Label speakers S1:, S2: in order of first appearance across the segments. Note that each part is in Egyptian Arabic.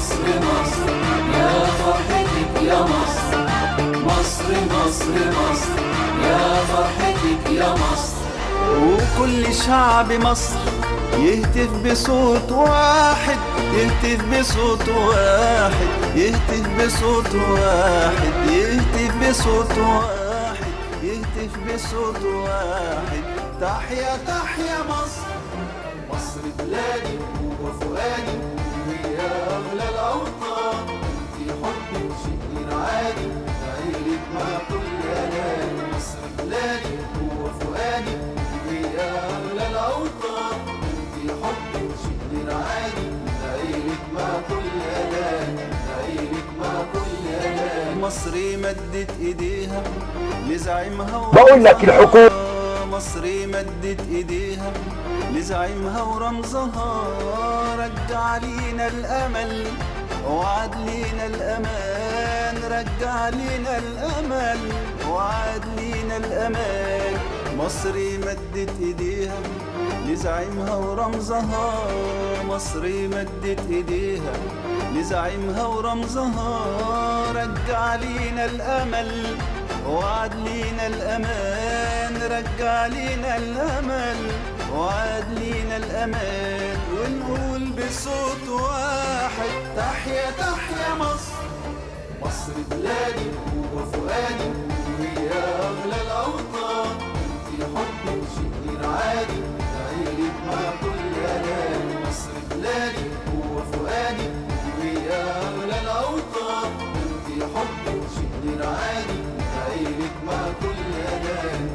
S1: مصر مصر يا فرحتك يا مصر مصر مصر مصر يا فرحتك يا مصر
S2: وكل شعب مصر يهتف بصوت واحد يهتف بصوت واحد يهتف بصوت واحد يهتف بصوت واحد يهتف بصوت واحد تحيا تحيا مصر
S1: مصر بلادي وفؤادي وهي أغلى الأوطان في حبك شيء عادي عيلك مع كل أناني مصر بلادي وفؤادي وهي أغلى الأوطان في حبك شيء عادي عيلك مع كل أناني عيلك مع كل أناني
S2: مصر مدت ايديها لزعيمها
S3: بقول لك الحكومة
S2: مصر مدت ايديها لزعيمها ورمزها رجع لينا الامل وعد لينا الامان رجع لينا الامل وعد لينا الامان مصر مدت ايديها لزعيمها ورمزها مصر مدت ايديها لزعيمها ورمزها رجع لينا الامل وعد لينا الأمان رجع لينا الأمل وعد لينا الأمان ونقول بصوت واحد تحيا تحيا مصر
S1: مصر بلادي وفؤادي وهي أغلى الأوطان في حبك شيء عادي عيلك مع كل أناني مصر بلادي وفؤادي وهي أغلى الأوطان في حبك شيء عادي عيلك مع كل أناني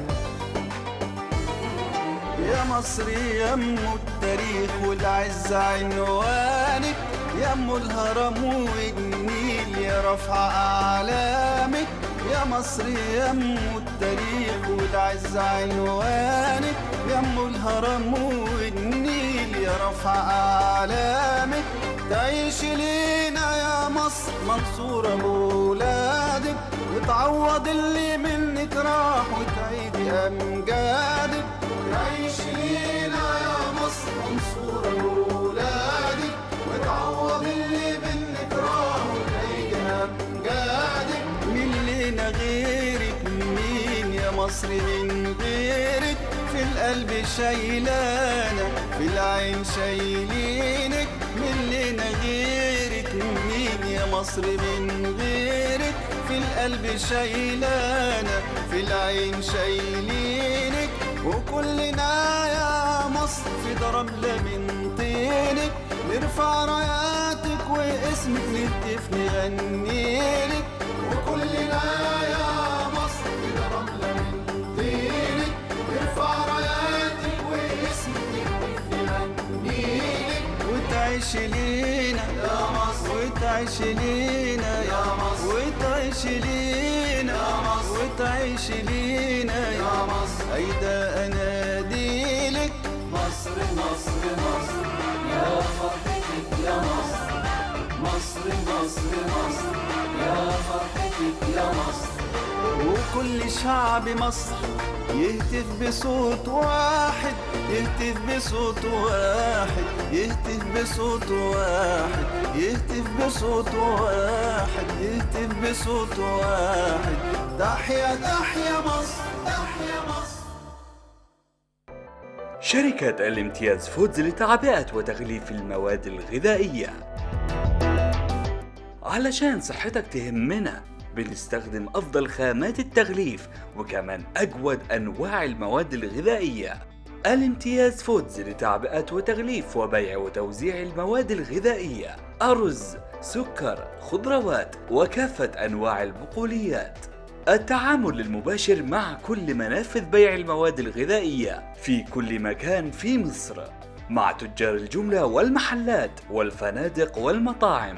S2: يا مصر يم التاريخ والعز عنوانك يم الهرم والنيل يا رفع أعلامك يا مصر يم التاريخ والعز عنوانك يم الهرم والنيل يا رفع أعلامك تعيش لينا يا مصر منصورة بولادك وتعوض اللي منك راح وتعيد أمجادك
S1: تعيش لينا يا مصر منصورة بولادك وتعوض اللي منك راح وتعيد أمجادك
S2: مين لينا غيرك مين يا مصر من غيرك في القلب شايلانا في العين شايلينك من لينا غيرك مين يا مصر من غيرك في القلب شايلانا في العين شايلينك وكلنا يا مصر في ضربلة من طينك نرفع راياتك واسمك نهتف نغنيلك
S1: وكلنا يا مصر في رملة من طينك نرفع راياتك واسمك نهتف نغنيلك
S2: وتعيش لينا
S1: يا مصر
S2: وتعيش لينا
S1: يا مصر
S2: وتعيش لينا
S1: يا مصر
S2: وتعيش لينا
S1: يا مصر
S2: أيدا أناديلك
S1: مصر مصر مصر يا فرحتك يا مصر مصر مصر مصر يا فرحتك يا مصر
S2: وكل شعب مصر يهتف بصوت واحد يهتف بصوت واحد يهتف بصوت واحد يهتف بصوت واحد يهتف بصوت واحد تحيا تحيا مصر تحيا مصر
S4: شركة الامتياز فودز لتعبئة وتغليف المواد الغذائية علشان صحتك تهمنا بنستخدم أفضل خامات التغليف وكمان أجود أنواع المواد الغذائية الامتياز فودز لتعبئة وتغليف وبيع وتوزيع المواد الغذائية أرز سكر خضروات وكافة أنواع البقوليات التعامل المباشر مع كل منافذ بيع المواد الغذائية في كل مكان في مصر مع تجار الجملة والمحلات والفنادق والمطاعم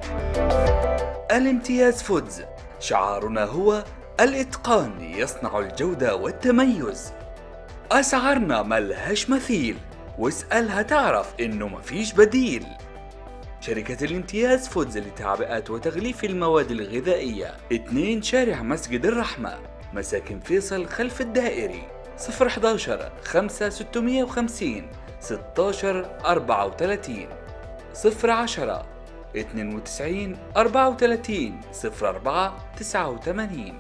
S4: الامتياز فودز شعارنا هو الإتقان يصنع الجودة والتميز أسعارنا ملهاش مثيل واسألها تعرف إنه مفيش بديل شركة الامتياز فودز لتعبئة وتغليف المواد الغذائية 2 شارع مسجد الرحمة مساكن فيصل خلف الدائري 011 5 650 16 34 010 92 34 04 89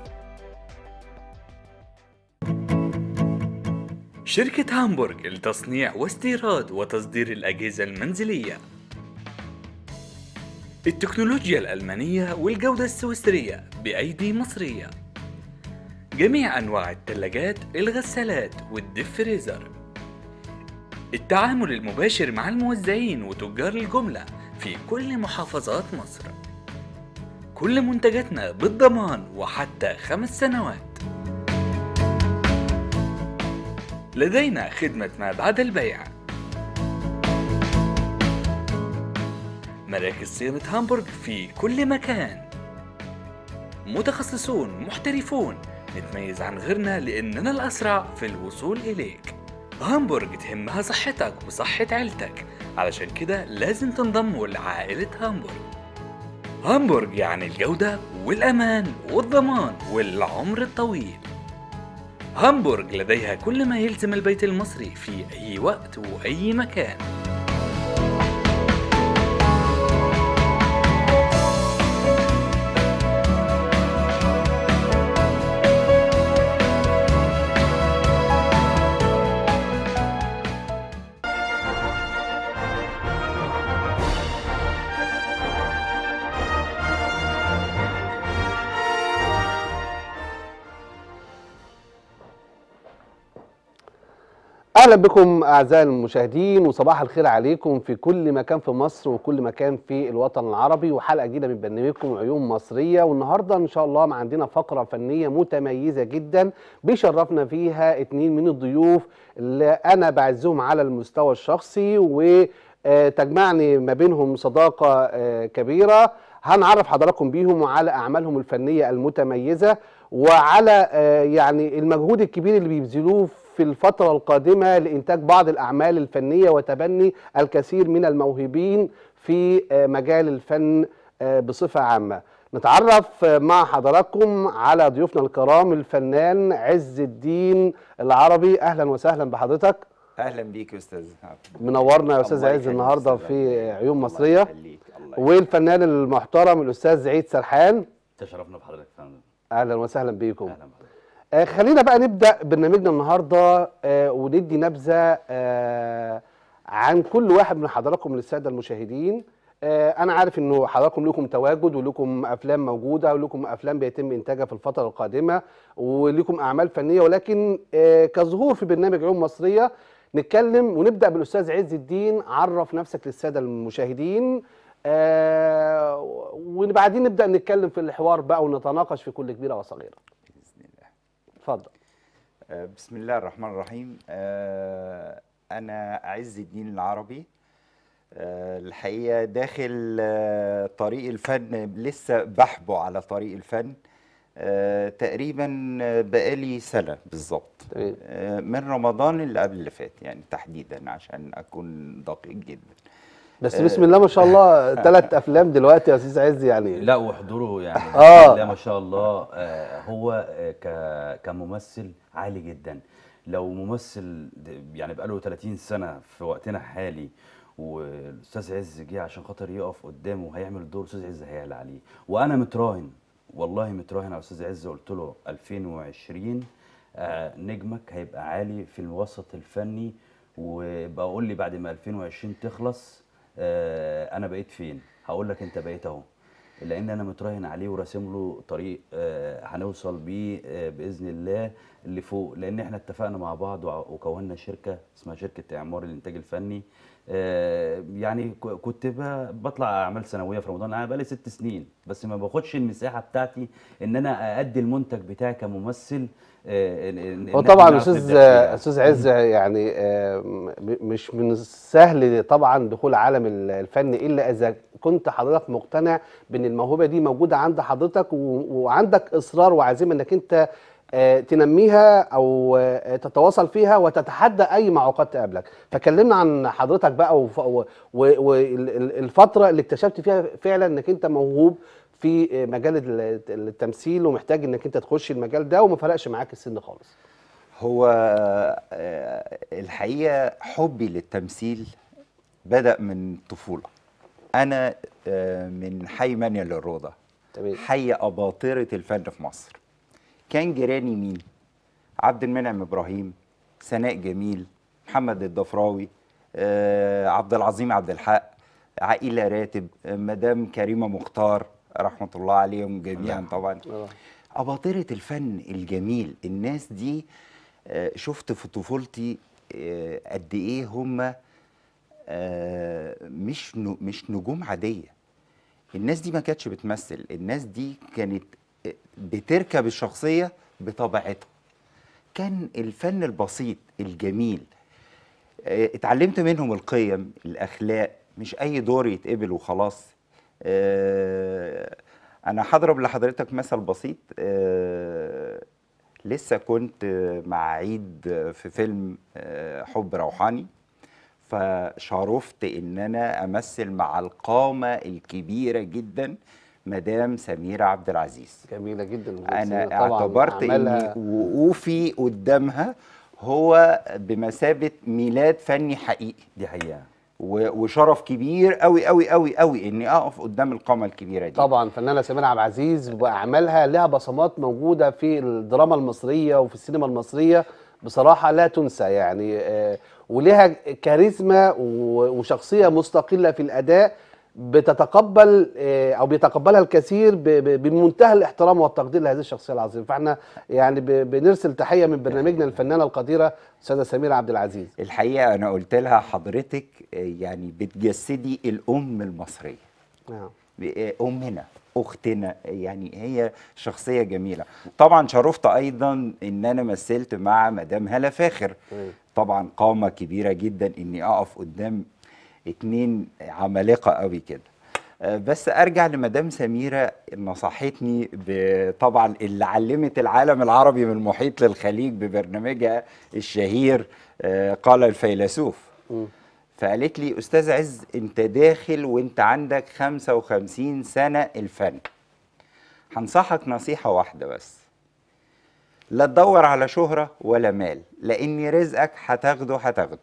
S4: شركة هامبورغ لتصنيع واستيراد وتصدير الأجهزة المنزلية التكنولوجيا الألمانية والجودة السويسرية بأيدي مصرية جميع أنواع الثلاجات الغسالات والديب فريزر التعامل المباشر مع الموزعين وتجار الجملة في كل محافظات مصر كل منتجاتنا بالضمان وحتى خمس سنوات لدينا خدمة ما بعد البيع مراكز صيانة هامبورغ في كل مكان متخصصون محترفون نتميز عن غيرنا لأننا الأسرع في الوصول إليك هامبورغ تهمها صحتك وصحة عيلتك علشان كده لازم تنضموا لعائلة هامبورغ هامبورغ يعني الجودة والأمان والضمان والعمر الطويل هامبورغ لديها كل ما يلزم البيت المصري في أي وقت وأي مكان
S3: اهلا بكم اعزائي المشاهدين وصباح الخير عليكم في كل مكان في مصر وكل مكان في الوطن العربي وحلقه جديده من برنامجكم عيون مصريه والنهارده ان شاء الله عندنا فقره فنيه متميزه جدا بيشرفنا فيها اتنين من الضيوف اللي انا بعزهم على المستوى الشخصي وتجمعني ما بينهم صداقه آه، كبيره هنعرف حضراتكم بيهم وعلى اعمالهم الفنيه المتميزه وعلى آه، يعني المجهود الكبير اللي بيبذلوه في الفترة القادمة لإنتاج بعض الأعمال الفنية وتبني الكثير من الموهوبين في آه، مجال الفن آه، بصفة عامة نتعرف آه، مع حضراتكم على ضيوفنا الكرام الفنان عز الدين العربي أهلا وسهلا بحضرتك
S5: اهلا بيك يا استاذ
S3: منورنا يا أستاذ
S5: الله
S3: عز
S5: يخليك
S3: النهاردة
S5: أستاذ
S3: في
S5: عز.
S3: عيون
S5: الله
S3: مصرية
S5: يخليك، الله يخليك.
S3: والفنان المحترم الأستاذ عيد سرحان
S6: تشرفنا بحضرتك يا فندم
S3: أهلا وسهلا بيكم
S6: اهلا بحضرتك
S3: آه، خلينا بقى نبدأ برنامجنا النهاردة آه، وندي نبذة آه، عن كل واحد من حضراتكم للسادة المشاهدين آه، أنا عارف إنه حضراتكم لكم تواجد ولكم أفلام موجودة ولكم أفلام بيتم إنتاجها في الفترة القادمة ولكم أعمال فنية ولكن آه، كظهور في برنامج عيون مصرية نتكلم ونبدأ بالأستاذ عز الدين عرف نفسك للسادة المشاهدين آه، وبعدين نبدأ نتكلم في الحوار بقى ونتناقش في كل كبيرة وصغيرة
S5: باذن الله
S3: اتفضل
S5: آه، بسم الله الرحمن الرحيم آه، انا عز الدين العربي آه، الحقيقه داخل آه، طريق الفن لسه بحبو على طريق الفن آه، تقريبا آه، بقالي سنه بالظبط
S3: تمام.
S5: آه، من رمضان اللي قبل اللي فات يعني تحديدا عشان اكون دقيق جدا
S3: بس بسم الله ما شاء الله ثلاث افلام دلوقتي يا استاذ عز يعني
S6: لا وحضوره يعني
S3: آه.
S6: بسم الله ما شاء الله آه، هو آه، ك- كممثل عالي جدا لو ممثل د- يعني بقاله 30 سنة في وقتنا الحالي والاستاذ عز جه عشان خاطر يقف قدامه هيعمل دور استاذ عز هيعلى عليه وانا متراهن والله متراهن على استاذ عز قلت له 2020 آه، نجمك هيبقى عالي في الوسط الفني وبقول لي بعد ما 2020 تخلص آه، انا بقيت فين هقول لك انت بقيت اهو لان انا متراهن عليه وراسم له طريق آه، هنوصل بيه آه، باذن الله لفوق لان احنا اتفقنا مع بعض وع- وكونا شركه اسمها شركه اعمار الانتاج الفني آه، يعني ك- كنت ب- بطلع اعمال سنويه في رمضان انا بقالي ست سنين بس ما باخدش المساحه بتاعتي ان انا اادي المنتج بتاعي كممثل آه، إن- إن- إن
S3: وطبعا
S6: إحنا نعرف
S3: استاذ
S6: نبدع فيه.
S3: استاذ عز يعني آه، م- مش من السهل طبعا دخول عالم ال- الفن الا اذا كنت حضرتك مقتنع بان الموهبه دي موجوده عند حضرتك و- وعندك اصرار وعزيمه انك انت آه، تنميها او آه، تتواصل فيها وتتحدى اي معوقات تقابلك فكلمنا عن حضرتك بقى والفتره اللي اكتشفت فيها فعلا انك انت موهوب في مجال ال- التمثيل ومحتاج انك انت تخش المجال ده وما فرقش معاك السن خالص
S5: هو آه، الحقيقة حبي للتمثيل بدأ من الطفولة أنا آه، من حي منيا للروضه
S3: تمام
S5: حي اباطره الفن في مصر كان جيراني مين عبد المنعم ابراهيم سناء جميل محمد الضفراوي آه، عبد العظيم عبد الحق عائله راتب آه، مدام كريمه مختار رحمه الله عليهم جميعا طبعا
S3: آه.
S5: أباطرة الفن الجميل الناس دي آه، شفت في طفولتي آه، قد إيه هم آه، مش ن- مش نجوم عادية الناس دي ما كانتش بتمثل الناس دي كانت آه، بتركب الشخصية بطبيعتها كان الفن البسيط الجميل آه، اتعلمت منهم القيم الأخلاق مش أي دور يتقبل وخلاص آه، أنا هضرب لحضرتك مثل بسيط آه، لسه كنت مع عيد في فيلم آه، حب روحاني فشرفت ان انا امثل مع القامه الكبيره جدا مدام سميره عبد العزيز
S3: جميله جدا
S5: انا
S3: طبعاً
S5: اعتبرت ان
S3: أعمالها-
S5: وقوفي قدامها هو بمثابه ميلاد فني حقيقي
S6: دي حقيقه
S5: و- وشرف كبير قوي قوي قوي قوي اني اقف قدام القامه الكبيره دي
S3: طبعا فنانه سميرة عبد العزيز واعمالها لها بصمات موجوده في الدراما المصريه وفي السينما المصريه بصراحه لا تنسى يعني آه، ولها كاريزما و- وشخصيه مستقله في الاداء بتتقبل آه، او بيتقبلها الكثير ب- ب- بمنتهى الاحترام والتقدير لهذه الشخصيه العظيمه فاحنا يعني ب- بنرسل تحيه من برنامجنا الفنانه القديره استاذه سميرة عبد العزيز
S5: الحقيقه انا قلت لها حضرتك آه، يعني بتجسدي الام المصريه
S3: نعم
S5: ب- امنا اختنا يعني هي شخصيه جميله طبعا شرفت ايضا ان انا مثلت مع مدام هاله فاخر
S3: مم.
S5: طبعا قامه كبيره جدا اني اقف قدام اتنين عمالقه قوي كده آه، بس ارجع لمدام سميره نصحتني ب- طبعا اللي علمت العالم العربي من المحيط للخليج ببرنامجها الشهير آه، قال الفيلسوف
S3: مم.
S5: فقالت لي استاذ عز انت داخل وانت عندك 55 سنه الفن هنصحك نصيحه واحده بس لا تدور على شهره ولا مال لان رزقك هتاخده هتاخده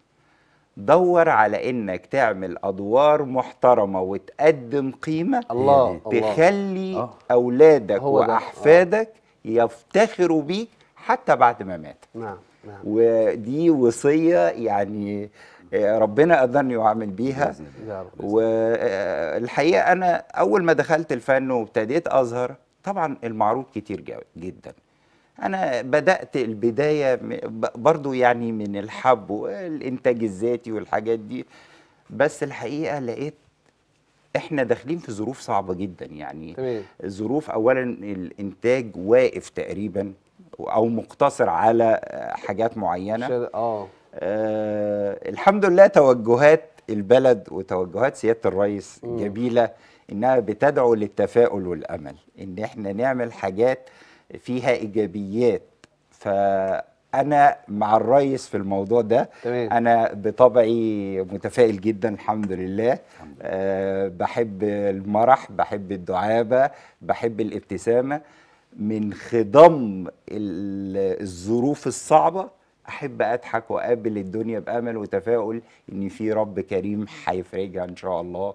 S5: دور على انك تعمل ادوار محترمه وتقدم قيمه
S3: الله الله
S5: تخلي
S6: آه.
S5: اولادك
S3: هو ده، آه.
S5: واحفادك يفتخروا بيك حتى بعد ما مات
S3: نعم نعم
S5: ودي وصيه يعني آه، ربنا قدرني واعمل بيها
S6: بإذن الله.
S3: يا رب
S5: والحقيقه انا اول ما دخلت الفن وابتديت اظهر طبعا المعروض كتير جا- جدا انا بدات البدايه م- ب- برضو يعني من الحب والانتاج الذاتي والحاجات دي بس الحقيقه لقيت احنا داخلين في ظروف صعبه جدا يعني
S3: تمام
S5: ظروف اولا الانتاج واقف تقريبا او مقتصر على آه، حاجات معينه
S3: شر- اه
S5: آه الحمد لله توجهات البلد وتوجهات سياده الرئيس
S3: مم.
S5: جميله انها بتدعو للتفاؤل والامل ان احنا نعمل حاجات فيها ايجابيات فانا مع الرئيس في الموضوع ده
S3: تمام
S5: انا بطبعي متفائل جدا الحمد لله أه بحب المرح بحب الدعابه بحب الابتسامه من خضم ال- الظروف الصعبه احب اضحك واقابل الدنيا بامل وتفاؤل ان في رب كريم هيفرجها ان شاء الله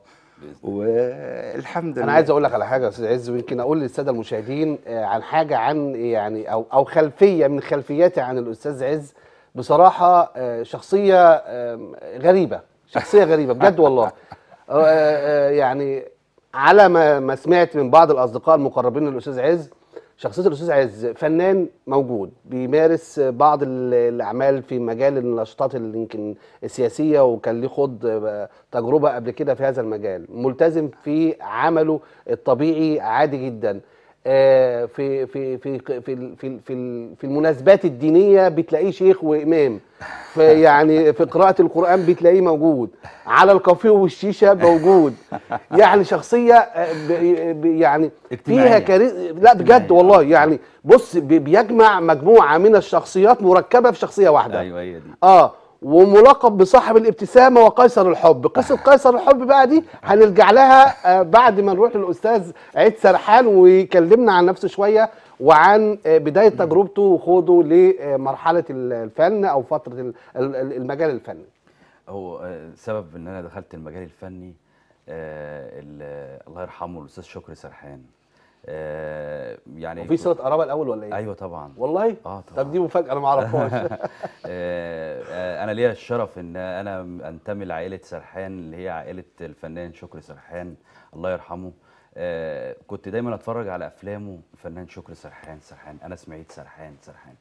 S5: والحمد لله
S3: انا عايز اقول لك على حاجه يا استاذ عز ويمكن اقول للساده المشاهدين آه، عن حاجه عن يعني او او خلفيه من خلفياتي عن الاستاذ عز بصراحه آه، شخصيه آم، غريبه شخصيه غريبه بجد والله آه، آه، يعني على ما ما سمعت من بعض الاصدقاء المقربين للاستاذ عز شخصيه الاستاذ عز فنان موجود بيمارس بعض ال- الاعمال في مجال النشاطات اللي يمكن السياسيه وكان ليه خد آه، تجربه قبل كده في هذا المجال ملتزم في عمله الطبيعي عادي جدا آه، في في في في في في, في, في المناسبات الدينيه بتلاقيه شيخ وامام في يعني في قراءه القران بتلاقيه موجود على الكافيه والشيشه موجود يعني شخصيه آه، ب- ب- يعني فيها
S6: اجتماعية.
S3: كاري... لا بجد والله يعني بص بي- بيجمع مجموعه من الشخصيات مركبه في شخصيه واحده
S6: ايوه هي دي
S3: اه وملقب بصاحب الابتسامه وقيصر الحب قصه قيصر الحب بقى دي هنرجع لها آه بعد ما نروح للاستاذ عيد سرحان ويكلمنا عن نفسه شويه وعن آه بدايه تجربته وخوضه لمرحله الفن او فتره ال- ال- المجال الفني
S6: هو آه، سبب ان انا دخلت المجال الفني آه ال- الله يرحمه الاستاذ شكري سرحان آه يعني
S3: وفي صله قرابه الاول ولا ايه؟
S6: ايوه طبعا
S3: والله؟
S6: اه طبعا
S3: طب دي مفاجاه انا ما اعرفهاش
S6: آه، آه، انا ليا الشرف ان انا انتمي لعائله سرحان اللي هي عائله الفنان شكري سرحان الله يرحمه آه، كنت دايما اتفرج على افلامه الفنان شكري سرحان سرحان انا سمعت سرحان سرحان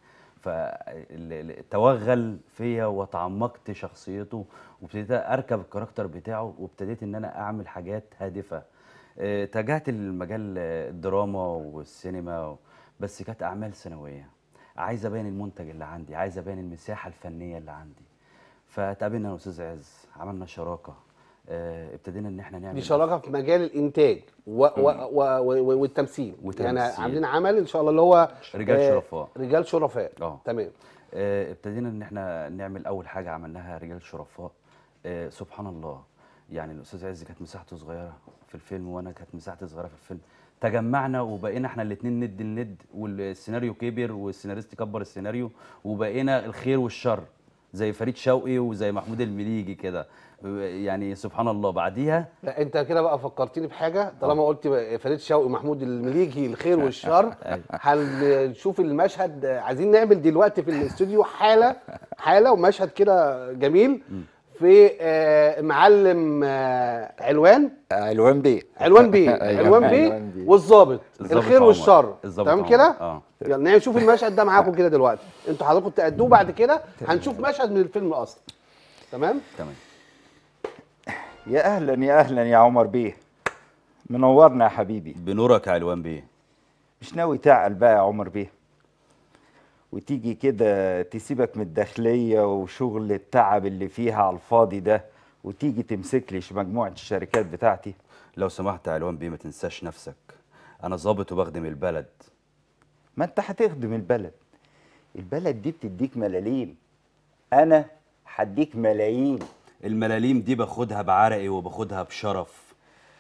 S6: فتوغل فيا وتعمقت شخصيته وابتديت اركب الكاركتر بتاعه وابتديت ان انا اعمل حاجات هادفه آه، اتجهت للمجال آه، الدراما والسينما بس كانت اعمال ثانويه عايز ابين المنتج اللي عندي عايز ابين المساحه الفنيه اللي عندي فتقابلنا انا واستاذ عز عملنا شراكه آه، ابتدينا ان احنا نعمل
S3: دي شراكه في مجال الانتاج و و و و والتمثيل
S6: والتمثيل.
S3: يعني عاملين عمل ان شاء الله اللي هو
S6: رجال
S3: آه،
S6: شرفاء.
S3: رجال شرفاء
S6: اه
S3: تمام
S6: آه، ابتدينا ان احنا نعمل اول حاجه عملناها رجال شرفاء آه، سبحان الله يعني الاستاذ عز كانت مساحته صغيره في الفيلم وانا كانت مساحتي صغيره في الفيلم تجمعنا وبقينا احنا الاثنين ند الند والسيناريو كبر والسيناريست كبر السيناريو وبقينا الخير والشر زي فريد شوقي وزي محمود المليجي كده يعني سبحان الله بعديها
S3: لا انت كده بقى فكرتني بحاجه طالما قلت فريد شوقي محمود المليجي الخير والشر هنشوف المشهد عايزين نعمل دلوقتي في الاستوديو حاله حاله ومشهد كده جميل في آه، معلم آه، علوان
S5: علوان بيه
S3: علوان بيه
S5: أيوة،
S3: علوان
S5: علوان
S3: بيه
S5: بيه.
S3: والظابط
S6: الظابط
S3: الخير
S6: عمر.
S3: والشر
S6: الظابط
S3: تمام
S6: عمر.
S3: كده
S6: اه
S3: يلا نشوف المشهد ده معاكم كده دلوقتي انتوا حضراتكم تأدوه بعد كده هنشوف مشهد من الفيلم الاصلي تمام
S6: تمام
S5: يا اهلا يا اهلا يا عمر بيه منورنا يا حبيبي
S6: بنورك يا علوان بيه
S5: مش ناوي تعقل بقى يا عمر بيه وتيجي كده تسيبك من الداخلية وشغل التعب اللي فيها على الفاضي ده وتيجي تمسك لي مجموعة الشركات بتاعتي
S6: لو سمحت يا علوان بيه ما تنساش نفسك انا ظابط وبخدم البلد
S5: ما انت هتخدم البلد البلد دي بتديك ملاليم انا هديك ملايين
S6: الملاليم دي باخدها بعرقي وباخدها بشرف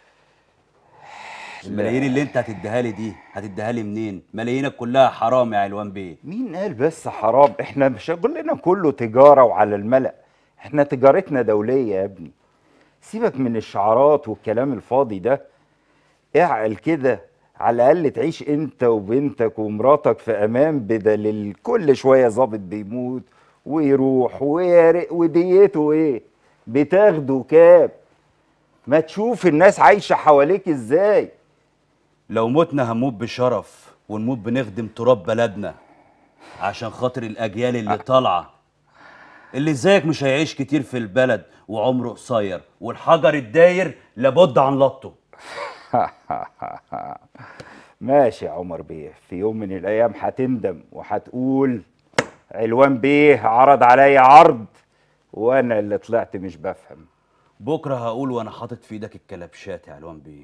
S6: الملايين اللي انت هتديها لي دي هتديها لي منين ملايينك كلها حرام يا علوان بيه
S5: مين قال بس حرام احنا شغلنا كله تجارة وعلى الملأ احنا تجارتنا دولية يا ابني سيبك من الشعارات والكلام الفاضي ده اعقل كده على الأقل تعيش انت وبنتك ومراتك في أمان بدل كل شوية ظابط بيموت ويروح ويرق وديته ايه بتاخده كام ما تشوف الناس عايشة حواليك ازاي
S6: لو متنا هنموت بشرف ونموت بنخدم تراب بلدنا عشان خاطر الاجيال اللي طالعه اللي زيك مش هيعيش كتير في البلد وعمره قصير والحجر الداير لابد عن لطه
S5: ماشي يا عمر بيه في يوم من الايام هتندم وهتقول علوان بيه عرض عليا عرض وانا اللي طلعت مش بفهم
S6: بكره هقول وانا حاطط في ايدك الكلبشات يا علوان بيه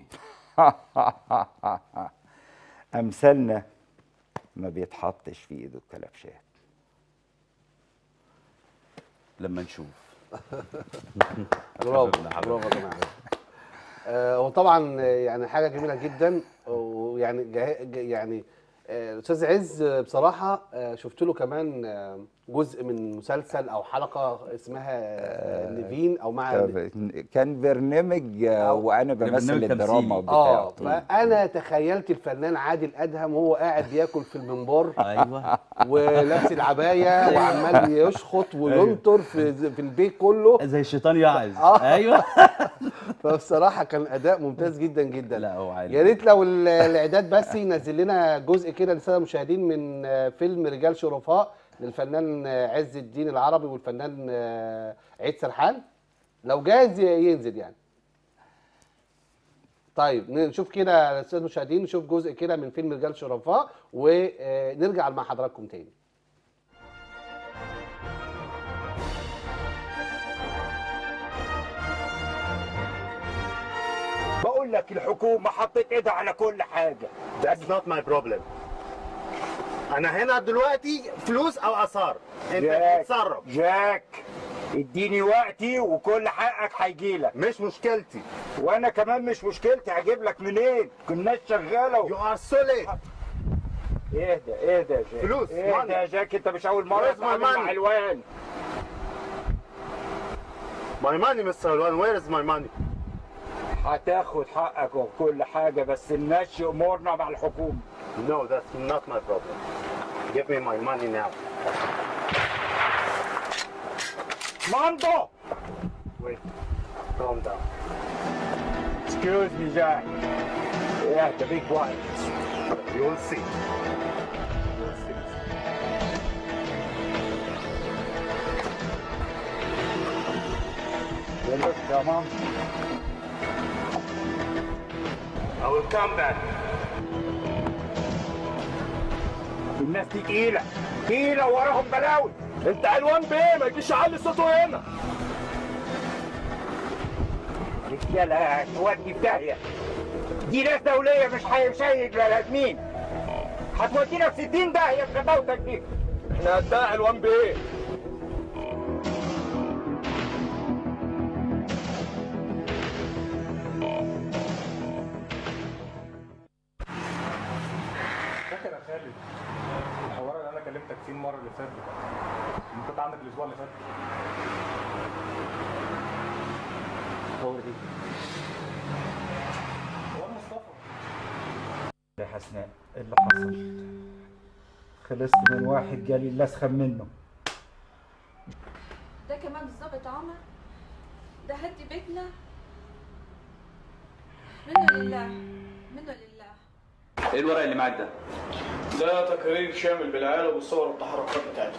S5: امثالنا ما بيتحطش في ايده الكلبشات
S6: لما نشوف
S3: برافو برافو يا جماعه آه، وطبعا آه، يعني حاجه جميله جدا ويعني جه- ج- يعني آه، الاستاذ عز آه، بصراحه آه، شفت له كمان آه، جزء من مسلسل او حلقه اسمها آه، نيفين او مع
S5: كان برنامج آه،
S3: أو-
S5: وانا بمثل
S6: برنامج
S5: الدراما
S6: تمثيلي.
S3: اه
S5: بتاعه
S3: فانا تخيلت الفنان عادل ادهم وهو قاعد بياكل في المنبر
S6: ايوه
S3: ولابس العبايه وعمال يشخط وينطر في في البيت كله
S6: زي الشيطان يعز
S3: آه.
S6: ايوه
S3: فبصراحه كان اداء ممتاز جدا جدا
S6: لا هو عالي
S3: يا ريت لو ال- الاعداد بس ينزل لنا جزء كده للساده المشاهدين من آه، فيلم رجال شرفاء للفنان آه، عز الدين العربي والفنان آه، عيد سرحان لو جاهز ي- ينزل يعني طيب نشوف كده الساده المشاهدين نشوف جزء كده من فيلم رجال شرفاء ونرجع مع حضراتكم تاني
S7: بقول لك الحكومة حطت ايدها على كل حاجة
S8: That's not my problem. انا هنا دلوقتي فلوس او اثار انت
S7: جاك
S8: اتصرف
S7: جاك اديني وقتي وكل حقك هيجيلك
S8: مش مشكلتي
S7: وانا كمان مش مشكلتي هجيب لك منين كناش شغالة
S8: you
S7: و...
S8: are silly
S7: اهدى اهدى يا جاك
S8: فلوس،
S7: اهدى
S8: money.
S7: يا جاك انت مش اول مرة
S8: Where's my
S7: تتعامل مع
S8: money?
S7: علوان
S8: my money Mr. Alwan where is my money
S7: هتاخد حقك وكل حاجه بس نمشي امورنا مع الحكومه
S8: No, that's not my problem. Give me my money now.
S7: ماندو
S8: Wait. Calm down.
S7: Excuse me, Jack. Yeah, the big one.
S8: You'll see. You'll see.
S7: Look, come on.
S8: I will come back.
S7: الناس دي تقيلة تقيلة وراهم بلاوي
S8: انت عنوان بيه ما يجيش علي صوته هنا
S7: رجالة هتودي في داهية دي ناس دولية مش هيشيك بني آدمين هتودينا في 60 داهية بغباوتك دي
S8: احنا هداعي عنوان بيه
S9: فاكر يا خالد الحوار اللي انا كلمتك فيه المره اللي فاتت اللي كنت عندك الاسبوع اللي فات
S3: هو دي
S9: هو مصطفى
S7: يا حسناء إيه اللي حصل خلصت من واحد جالي اللي اسخن منه
S10: ده كمان الظابط عمر ده هدي بيتنا منه لله منه لله
S4: ايه الورق اللي معاك ده؟
S9: ده تقرير شامل بالعيال وبالصور والتحركات بتاعتهم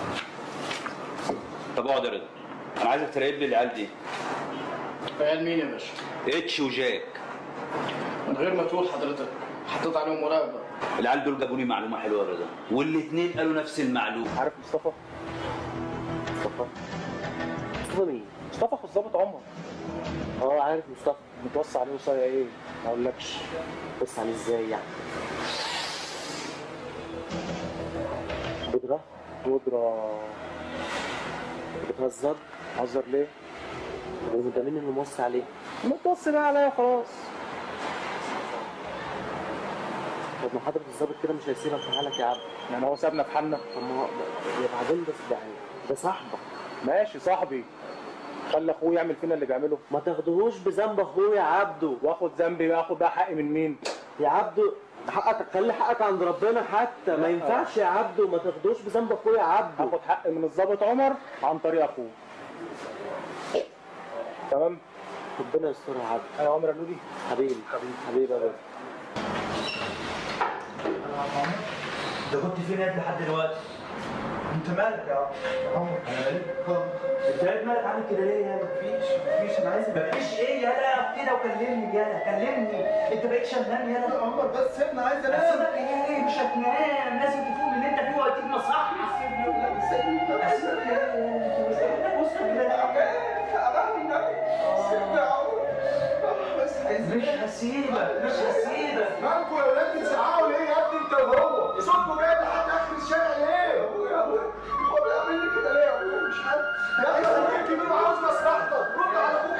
S4: طب اقعد يا رضا انا عايزك تراقب لي العيال دي
S9: فقال مين يا باشا؟
S4: اتش وجاك
S9: من غير ما تقول حضرتك حطيت عليهم مراقبه
S4: العيال دول جابوا لي معلومه حلوه يا رضا والاثنين قالوا نفس المعلومه
S9: عارف مصطفى؟ مصطفى
S3: مصطفى مين؟
S9: مصطفى أخو الظابط عمر
S3: اه عارف مصطفى
S9: متوصى عليه وصايا ايه؟ ما اقولكش
S3: بص عليه ازاي يعني بودرة
S9: بودرة
S3: بتهزر
S9: هزر ليه؟
S3: وده مين اللي موصي عليه
S9: متوصي بقى عليا خلاص
S3: طب ما حضرة الظابط كده مش هيسيبك في حالك يا عبد
S9: يعني هو سابنا في حالنا
S3: طب ما هو يا بعدين بس ده ده صاحبك
S9: ماشي صاحبي خلي اخوه يعمل فينا اللي بيعمله
S3: ما تاخدهوش بذنب اخويا يا عبده
S9: واخد ذنبي بقى اخد بقى حقي من مين؟
S3: يا عبده حقك خلي حقك عند ربنا حتى ما ينفعش يا عبده ما تاخدوش بذنب اخويا يا عبده
S9: هاخد حقي من الظابط عمر عن طريق اخوه تمام؟
S3: ربنا يستر يا عبده
S9: انا عمر النودي
S3: حبيبي حبيبي حبيبي يا بابا
S6: انت كنت فين يا ابني لحد دلوقتي؟
S9: انت مالك يا عمر؟
S6: انت قاعد مالك عامل كده ليه يالا؟ مفيش مفيش انا عايز مفيش ايه يالا اقف كده وكلمني يالا كلمني انت بقيت شغال يالا
S9: عمر بس سيبنا عايز
S6: اسيبك ايه مش هتنام لازم تفوق من اللي انت فيه وهتيجي مصحصح اسيبك ايه بص كده مش هسيبك مش هسيبك
S9: مالكوا يا ولاد بتزعقوا ليه يا ابني انت وهو؟ صوتكوا جاي لحد اخر الشارع ليه؟ يا ابويا يا ابويا هو بيعمل لي كده ليه يا ابويا مش عارف يا ابني اخوك الكبير وعاوز مصلحتك رد على اخوك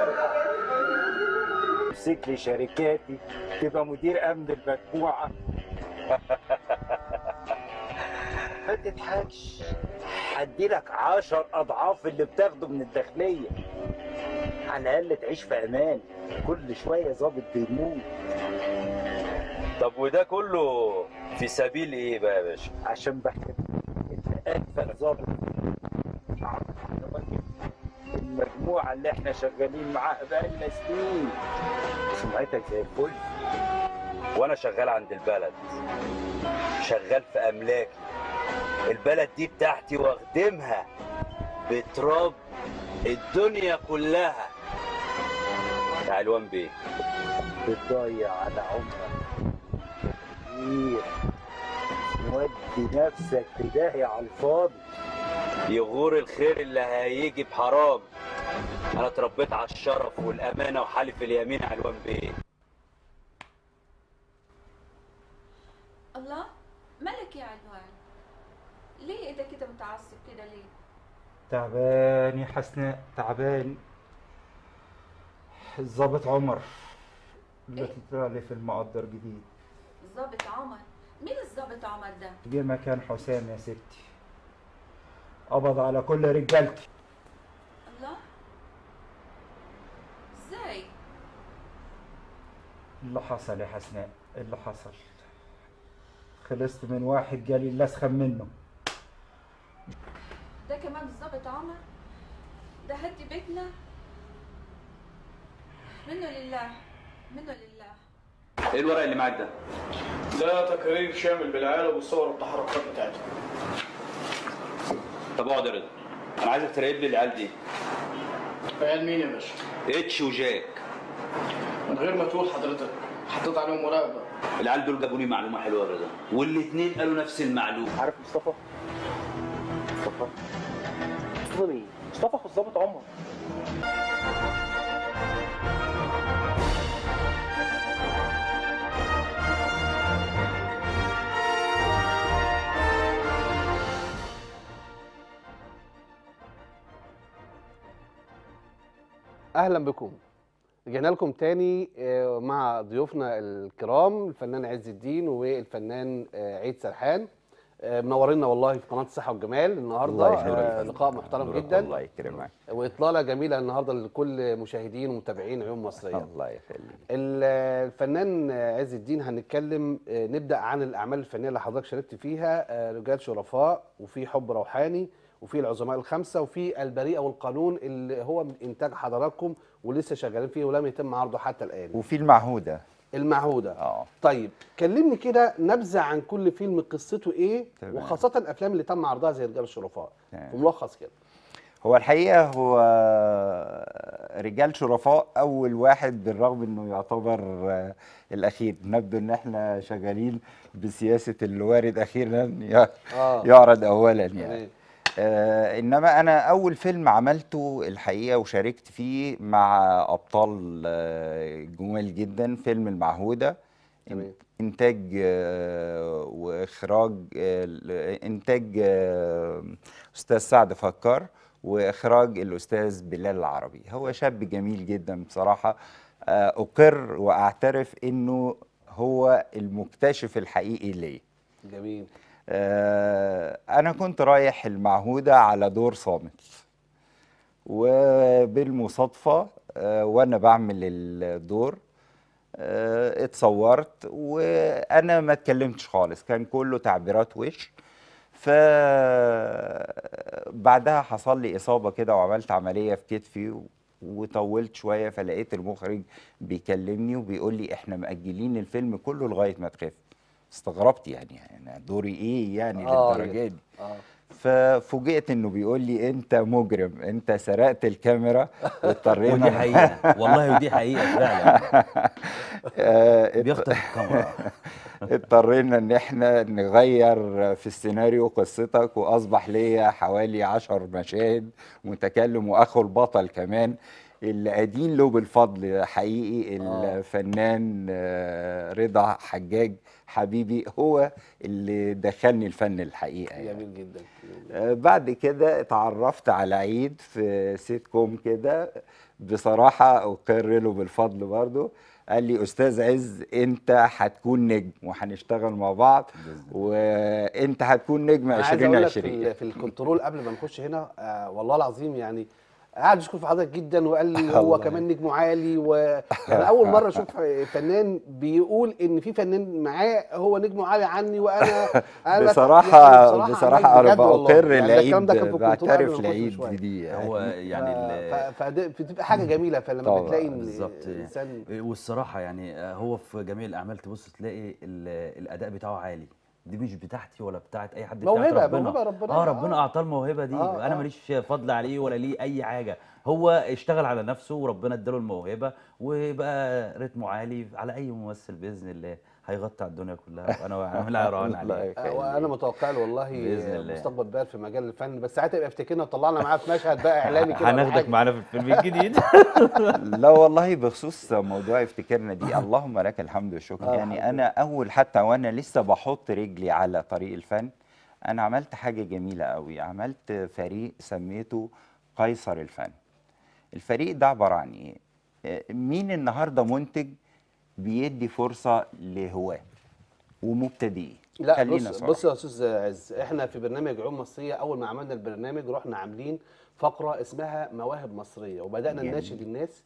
S9: عيب
S7: امسك لي شركاتي تبقى مدير امن المجموعه ما تضحكش هدي لك 10 اضعاف اللي بتاخده من الداخليه على الاقل تعيش في امان كل شويه ظابط بيموت
S11: طب وده كله في سبيل ايه بقى يا باشا؟
S7: عشان بحب انت انفل ظابط المجموعه اللي احنا شغالين معاها بقالنا سنين سمعتك زي الفل
S11: وانا شغال عند البلد شغال في املاكي البلد دي بتاعتي واخدمها بتراب الدنيا كلها يا علوان بيه
S7: بتضيع على عمرك كتير ودي نفسك في داهية على الفاضي
S11: يغور الخير اللي هيجي بحرام انا اتربيت على الشرف والامانه وحلف اليمين يا علوان بيه
S10: الله مالك يا عنوان ليه ايدك كده متعصب كده ليه
S7: تعبان يا حسناء تعبان الظابط عمر اللي
S10: إيه؟
S7: طلع لي في المقدر جديد
S10: الظابط عمر مين الظابط عمر ده
S7: جه مكان حسام يا ستي قبض على كل رجالتي
S10: الله ازاي
S12: اللي حصل يا حسناء اللي حصل خلصت من واحد جالي اللي اسخن منه
S10: ده كمان بالظبط عمر ده هدي بيتنا منه لله منه لله
S11: ايه الورق اللي معاك ده؟
S13: ده تقرير شامل بالعيال والصور والتحركات بتاعتهم
S11: طب اقعد يا رضا انا عايزك تراقب لي العيال دي
S13: عيال مين يا باشا؟
S11: اتش وجاك
S13: من غير ما تقول حضرتك حطيت عليهم مراقبه
S11: العيال دول جابوا لي معلومه حلوه يا رضا والاثنين قالوا نفس المعلومه
S13: عارف مصطفى؟ مصطفى مصطفى مين؟ مصطفى اخو الظابط عمر
S3: اهلا بكم رجعنا لكم تاني آه، مع ضيوفنا الكرام الفنان عز الدين والفنان آه، عيد سرحان آه، منورينا والله في قناه الصحه والجمال النهارده
S5: الله يخليك.
S3: آه، لقاء محترم جدا
S5: الله يكرمك
S3: واطلاله جميله النهارده لكل مشاهدين ومتابعين عيون مصريه
S5: الله يخليك
S3: ال- الفنان عز الدين هنتكلم آه، نبدا عن الاعمال الفنيه اللي حضرتك شاركت فيها آه، رجال شرفاء وفي حب روحاني وفي العظماء الخمسه وفي البريئه والقانون اللي هو من انتاج حضراتكم ولسه شغالين فيه ولم يتم عرضه حتى الان
S5: وفي المعهوده
S3: المعهوده
S5: اه
S3: طيب كلمني كده نبذه عن كل فيلم قصته ايه
S5: تمام.
S3: وخاصه الافلام اللي تم عرضها زي رجال الشرفاء
S5: تمام.
S3: في ملخص كده
S5: هو الحقيقه هو رجال شرفاء اول واحد بالرغم انه يعتبر آه، الاخير نبدو ان احنا شغالين بسياسه الوارد اخيرا ي-
S3: آه.
S5: يعرض اولا يعني
S3: تمام.
S5: آه انما انا اول فيلم عملته الحقيقه وشاركت فيه مع ابطال آه، جمال جدا فيلم المعهوده
S3: تمام.
S5: انتاج آه، واخراج آه، انتاج آه، استاذ سعد فكر واخراج الاستاذ بلال العربي هو شاب جميل جدا بصراحه آه، اقر واعترف انه هو المكتشف الحقيقي ليا
S3: جميل
S5: آه، انا كنت رايح المعهوده على دور صامت وبالمصادفه آه، وانا بعمل الدور آه، اتصورت وانا ما اتكلمتش خالص كان كله تعبيرات وش ف بعدها حصل لي اصابه كده وعملت عمليه في كتفي و- وطولت شويه فلقيت المخرج بيكلمني وبيقول لي احنا مأجلين الفيلم كله لغايه ما تخف استغربت يعني انا دوري ايه يعني
S3: آه،
S5: للدرجه دي
S3: اه
S5: ففوجئت انه بيقول لي انت مجرم انت سرقت الكاميرا واضطرينا
S6: ودي حقيقه والله ودي حقيقه فعلا
S5: آه، اضط-
S6: بيخطف الكاميرا
S5: اضطرينا ان احنا نغير في السيناريو قصتك واصبح ليا حوالي عشر مشاهد متكلم واخو البطل كمان اللي ادين له بالفضل حقيقي الفنان آه، رضا حجاج حبيبي هو اللي دخلني الفن الحقيقه يعني.
S3: جميل جدا
S5: آه، بعد كده اتعرفت على عيد في سيت كوم كده بصراحة أقر له بالفضل برضو قال لي أستاذ عز أنت هتكون نجم وهنشتغل مع بعض وأنت هتكون نجم
S3: انا عايز اقول لك في,
S5: 2020
S3: ال- في الكنترول قبل ما نخش هنا آه والله العظيم يعني قعد يشكر في حضرتك جدا وقال لي هو
S5: الله
S3: كمان نجمه عالي وانا اول مره اشوف فنان بيقول ان في فنان معاه هو نجمه عالي عني وانا انا
S5: بصراحة
S3: يعني
S5: بصراحة
S3: عمال
S5: أنا
S3: بجد والله.
S5: بقر
S3: يعني ده
S5: العيد
S3: الكلام ده كان في الكنترول قبل ما
S5: بعترف
S3: نخش
S5: العيد
S3: بشوية.
S5: دي يعني
S6: هو يعني ال-
S3: ف- فده بتبقى حاجه جميله فلما
S5: طبعاً،
S3: بتلاقي ان
S6: بالظبط
S3: انسان
S6: والصراحه يعني آه، هو في جميع الاعمال تبص تلاقي ال- الاداء بتاعه عالي دي مش بتاعتي ولا بتاعت اي حد بتاعت
S3: موهبة-
S6: ربنا
S3: موهبة ربنا،
S6: اه
S3: آه.
S6: ربنا اعطاه الموهبه دي
S3: آه،
S6: انا
S3: آه.
S6: ماليش فضل عليه ولا ليه اي حاجه هو اشتغل على نفسه وربنا اداله الموهبه وبقى رتمه عالي على اي ممثل باذن الله هيغطي على الدنيا كلها وانا عاملها رهان
S5: الله
S6: عليه
S5: يخليك.
S3: وانا متوقع له والله
S6: بإذن الله.
S3: مستقبل بارد في مجال الفن بس ساعتها يبقى افتكرنا طلعنا معاه في مشهد بقى اعلامي كده ولا
S6: هناخدك
S3: حاجة.
S6: معانا في الفيلم الجديد
S5: لا والله بخصوص موضوع افتكارنا دي اللهم لك الحمد والشكر
S3: آه،
S5: يعني
S3: الحمد
S5: انا اول حتى وانا لسه بحط رجلي على طريق الفن انا عملت حاجه جميله قوي عملت فريق سميته قيصر الفن الفريق ده عباره عن ايه آه، مين النهارده منتج بيدي فرصه لهواه ومبتدئين
S3: لا
S5: خلينا
S3: بص
S5: صراحة.
S3: بص يا استاذ عز احنا في برنامج عيون مصريه اول ما عملنا البرنامج رحنا عاملين فقره اسمها مواهب مصريه وبدانا
S5: جميل.
S3: نناشد الناس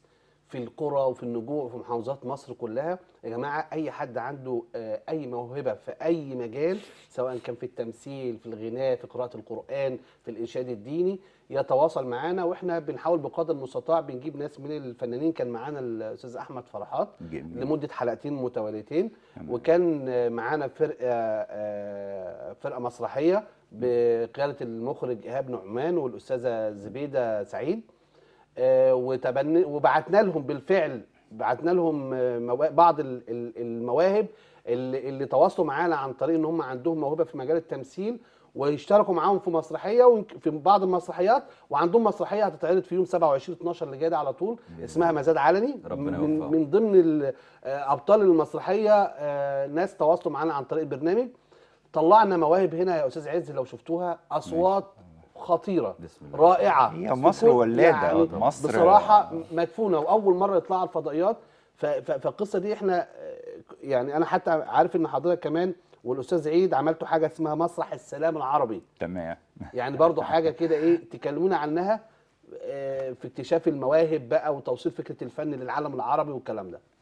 S3: في القرى وفي النجوع وفي محافظات مصر كلها يا جماعه اي حد عنده آه، اي موهبه في اي مجال سواء كان في التمثيل في الغناء في قراءه القران في الارشاد الديني يتواصل معانا واحنا بنحاول بقدر المستطاع بنجيب ناس من الفنانين كان معانا الاستاذ احمد فرحات
S5: جميل.
S3: لمده حلقتين متواليتين
S5: تمام.
S3: وكان آه، معانا فرقه آه، فرقه مسرحيه بقياده المخرج ايهاب نعمان والاستاذه زبيده سعيد آه، وتبني وبعتنا لهم بالفعل بعتنا لهم آه، موا- بعض ال- ال- المواهب اللي, اللي تواصلوا معانا عن طريق ان هم عندهم موهبه في مجال التمثيل ويشتركوا معاهم في مسرحيه ويمكن- في بعض المسرحيات وعندهم مسرحيه هتتعرض في يوم 27 12 اللي جاي ده على طول اسمها مزاد علني
S6: ربنا
S3: من,
S6: يوفقهم.
S3: من ضمن ال- آه، ابطال المسرحيه آه، ناس تواصلوا معانا عن طريق البرنامج طلعنا مواهب هنا يا استاذ عز لو شفتوها اصوات خطيره
S6: بسم الله.
S3: رائعه
S5: هي
S3: في
S5: مصر
S3: كل-
S5: ولادة.
S3: يعني
S5: مصر-
S3: بصراحه مدفونه واول مره يطلعوا على الفضائيات ف- ف- فالقصه دي احنا آه، يعني انا حتى عارف ان حضرتك كمان والاستاذ عيد عملتوا حاجه اسمها مسرح السلام العربي
S5: تمام
S3: يعني برضو حاجه كده ايه تكلمونا عنها آه، في اكتشاف المواهب بقى وتوصيل فكره الفن للعالم العربي والكلام ده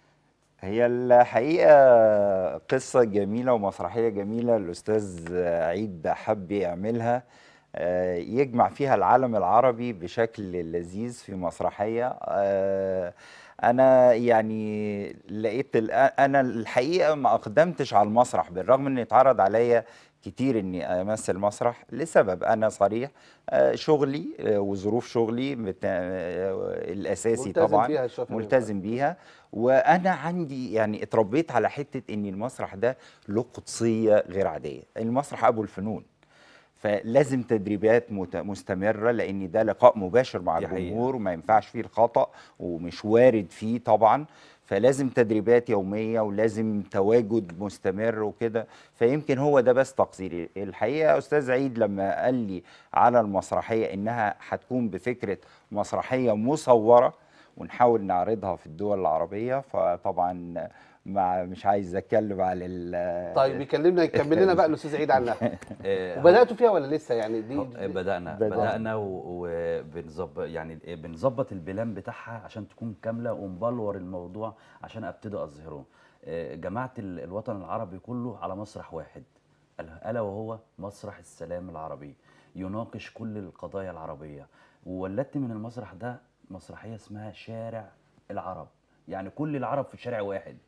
S5: هي الحقيقة قصة جميلة ومسرحية جميلة الأستاذ عيد حب يعملها آه، يجمع فيها العالم العربي بشكل لذيذ في مسرحية آه، أنا يعني لقيت ال- أنا الحقيقة ما أقدمتش على المسرح بالرغم إن اتعرض عليا كتير إني أمثل مسرح لسبب أنا صريح آه، شغلي آه، وظروف شغلي بتا- آه، الأساسي
S3: ملتزم
S5: طبعا
S3: بيها الشغل.
S5: ملتزم بيها وانا عندي يعني اتربيت على حته ان المسرح ده له قدسيه غير عاديه المسرح ابو الفنون فلازم تدريبات مت- مستمره لان ده لقاء مباشر مع
S6: دي حقيقة.
S5: الجمهور وما ينفعش فيه الخطا ومش وارد فيه طبعا فلازم تدريبات يوميه ولازم تواجد مستمر وكده فيمكن هو ده بس تقصيري الحقيقه يا استاذ عيد لما قال لي على المسرحيه انها هتكون بفكره مسرحيه مصوره ونحاول نعرضها في الدول العربية فطبعا مع مش عايز اتكلم على ال
S3: طيب يكلمنا يكمل لنا بقى الاستاذ عيد عنها
S6: آه،
S3: وبداتوا فيها ولا لسه يعني دي,
S6: هو-
S3: دي
S6: بدأنا
S5: بدأنا.
S6: بدأنا وبنظبط يعني بنظبط البلان بتاعها عشان تكون كاملة ونبلور الموضوع عشان ابتدي اظهره آه، جمعت ال- الوطن العربي كله على مسرح واحد ال- ألا وهو مسرح السلام العربي يناقش كل القضايا العربية وولدت من المسرح ده مسرحية اسمها شارع العرب يعني كل العرب في شارع واحد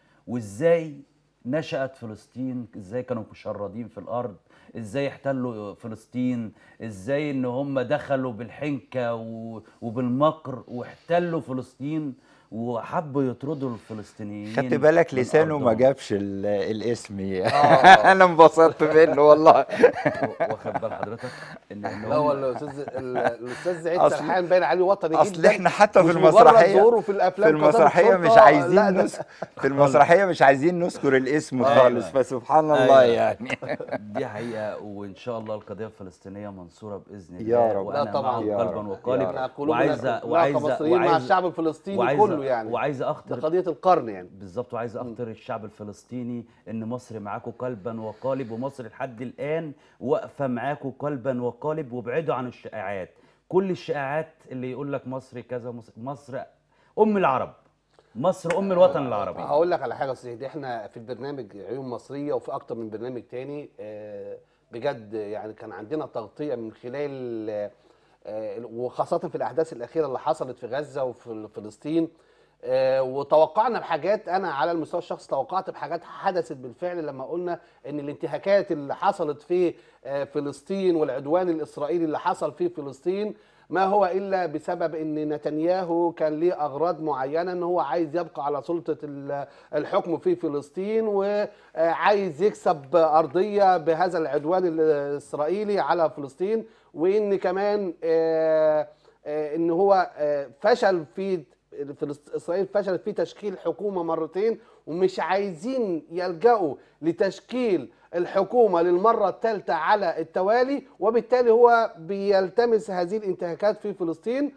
S6: وازاي نشأت فلسطين ازاي كانوا مشردين في الارض ازاي احتلوا فلسطين ازاي ان هم دخلوا بالحنكة و- وبالمكر واحتلوا فلسطين وحبوا يطردوا الفلسطينيين
S5: خدت بالك
S6: من
S5: لسانه ما
S6: أرضهم.
S5: جابش ال- الاسم
S3: آه.
S5: انا انبسطت منه والله
S6: و- واخد بال حضرتك ان ان
S3: لا
S6: هم
S3: هو الاستاذ ال- الاستاذ عيد
S5: أصل-
S3: سرحان باين عليه وطني
S5: اصل
S3: جدا
S5: احنا حتى في
S3: مش مجرد
S5: المسرحيه
S3: ظهوره في الافلام
S5: في
S3: قضايا
S5: المسرحيه مش
S3: الشرطة،
S5: عايزين
S3: لا ده-
S5: نس... في المسرحيه مش عايزين نذكر الاسم
S6: أيوة.
S5: خالص فسبحان الله
S6: أيوة.
S5: يعني
S6: دي حقيقة وإن شاء الله القضية الفلسطينية منصورة بإذن الله
S5: يا رب.
S6: وأنا
S3: لا طبعاً.
S6: معهم
S5: يا
S6: قلبا
S5: رب.
S6: وقالب
S5: يا
S3: احنا قلوبنا
S6: وعايزة
S3: كلها
S6: وعايزة
S3: كمصريين مع
S6: وعايزة
S3: الشعب الفلسطيني
S6: وعايزة-
S3: كله يعني
S6: وعايزة
S3: ده
S6: أخطر
S3: قضيه القرن يعني
S6: بالظبط وعايز اخطر الشعب الفلسطيني ان مصر معاكم قلبا وقالب ومصر لحد الان واقفه معاكم قلبا وقالب وابعدوا عن الشائعات كل الشائعات اللي يقول لك مصر كذا مصر, مصر ام العرب مصر ام الوطن العربي
S3: هقول لك على حاجه يا استاذ عيد، احنا في البرنامج عيون مصريه وفي اكتر من برنامج تاني آه، بجد يعني كان عندنا تغطيه من خلال آه، آه، وخاصه في الاحداث الاخيره اللي حصلت في غزه وفي فلسطين آه، وتوقعنا بحاجات انا على المستوى الشخصي توقعت بحاجات حدثت بالفعل لما قلنا ان الانتهاكات اللي حصلت في آه، فلسطين والعدوان الاسرائيلي اللي حصل في فلسطين ما هو الا بسبب ان نتنياهو كان ليه اغراض معينه ان هو عايز يبقى على سلطه ال- الحكم في فلسطين وعايز يكسب ارضيه بهذا العدوان الاسرائيلي على فلسطين وان كمان آه، آه، ان هو آه، فشل في فلسط- اسرائيل فشلت في تشكيل حكومه مرتين ومش عايزين يلجأوا لتشكيل الحكومه للمره الثالثه على التوالي وبالتالي هو بيلتمس هذه الانتهاكات في فلسطين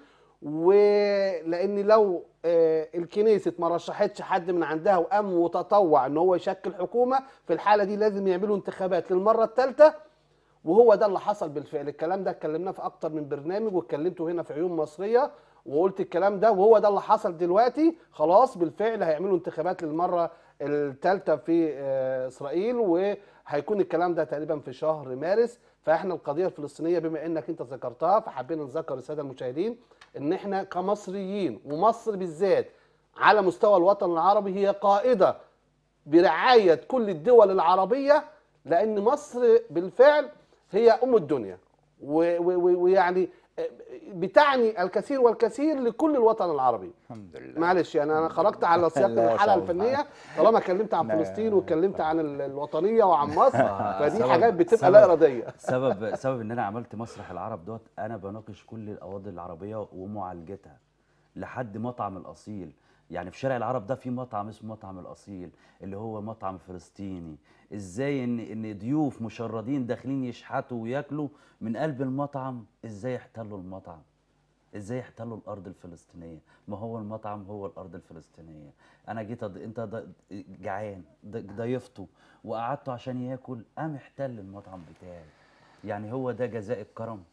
S3: ولان لو آه، الكنيسة ما رشحتش حد من عندها وقام متطوع ان هو يشكل حكومه في الحاله دي لازم يعملوا انتخابات للمره الثالثه وهو ده اللي حصل بالفعل الكلام ده اتكلمناه في اكتر من برنامج واتكلمته هنا في عيون مصريه وقلت الكلام ده وهو ده اللي حصل دلوقتي خلاص بالفعل هيعملوا انتخابات للمره الثالثه في آه، اسرائيل وهيكون الكلام ده تقريبا في شهر مارس فاحنا القضيه الفلسطينيه بما انك انت ذكرتها فحبينا نذكر الساده المشاهدين ان احنا كمصريين ومصر بالذات على مستوى الوطن العربي هي قائده برعايه كل الدول العربيه لان مصر بالفعل هي ام الدنيا و- و- و- ويعني بتعني الكثير والكثير لكل الوطن العربي
S5: الحمد لله
S3: معلش يعني انا خرجت على سياق
S5: لا
S3: الحلقه
S5: طبعاً.
S3: الفنيه طالما اتكلمت عن
S5: لا.
S3: فلسطين واتكلمت عن ال- الوطنيه وعن مصر
S6: آه،
S3: فدي
S6: سبب-
S3: حاجات بتبقى
S6: سبب-
S3: لا اراديه
S6: سبب سبب ان انا عملت مسرح العرب دوت انا بناقش كل القواضي العربيه ومعالجتها لحد مطعم الاصيل يعني في شارع العرب ده في مطعم اسمه مطعم الاصيل اللي هو مطعم فلسطيني ازاي ان ان ضيوف مشردين داخلين يشحتوا وياكلوا من قلب المطعم ازاي يحتلوا المطعم ازاي يحتلوا الارض الفلسطينيه ما هو المطعم هو الارض الفلسطينيه انا جيت أض... انت ض... جعان ض- ضيفته وقعدته عشان ياكل قام احتل المطعم بتاعي يعني هو ده جزاء الكرم